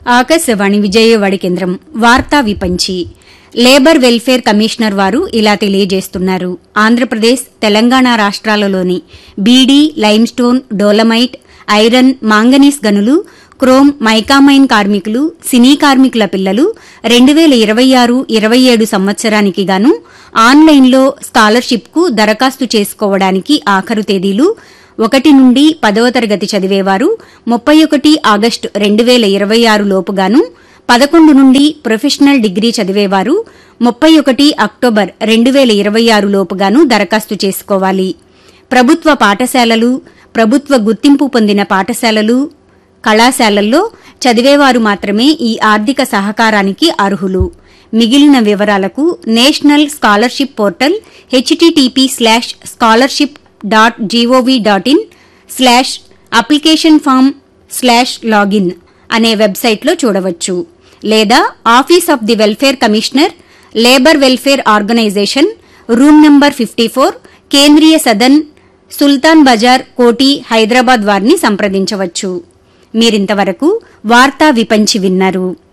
ఆకాశవాణి విజయవాడ కేంద్రం వార్తా విపంచి labour welfare commissioner వారు ఇలా తెలియజేస్తున్నారు ఆంధ్రప్రదేశ్ తెలంగాణ రాష్ట్రాలలోని beedi limestone dolomite iron manganese గనులు క్రోమ్ మైకామైన్ కార్మికులు సినీ కార్మికుల పిల్లలు రెండు వేల ఇరవై ఆరు ఇరవై ఏడు సంవత్సరానికి గాను ఆన్లైన్లో స్కాలర్షిప్కు దరఖాస్తు చేసుకోవడానికి ఆఖరు తేదీలు ఒకటి నుండి పదవ తరగతి చదివేవారు ముప్పై ఒకటి ఆగస్టు రెండు వేల ఇరవై ఆరు లోపుగాను పదకొండు నుండి ప్రొఫెషనల్ డిగ్రీ చదివేవారు ముప్పై ఒకటి అక్టోబర్ రెండు వేల ఇరవై ఆరు లోపుగాను దరఖాస్తు చేసుకోవాలి ప్రభుత్వ పాఠశాలలు ప్రభుత్వ గుర్తింపు పొందిన పాఠశాలలు కళాశాలల్లో చదివేవారు మాత్రమే ఈ ఆర్థిక సహకారానికి అర్హులు మిగిలిన వివరాలకు national scholarship portal HTTP slash scholarship dot G O V dot in slash application form slash login అనే వెబ్సైట్లో చూడవచ్చు లేదా office of the welfare commissioner labour welfare organisation room number fifty four Kendriya Sadan సుల్తాన్ బజార్ కోటి హైదరాబాద్ వారిని సంప్రదించవచ్చు మీరింతవరకు వార్తా విపంచి విన్నారు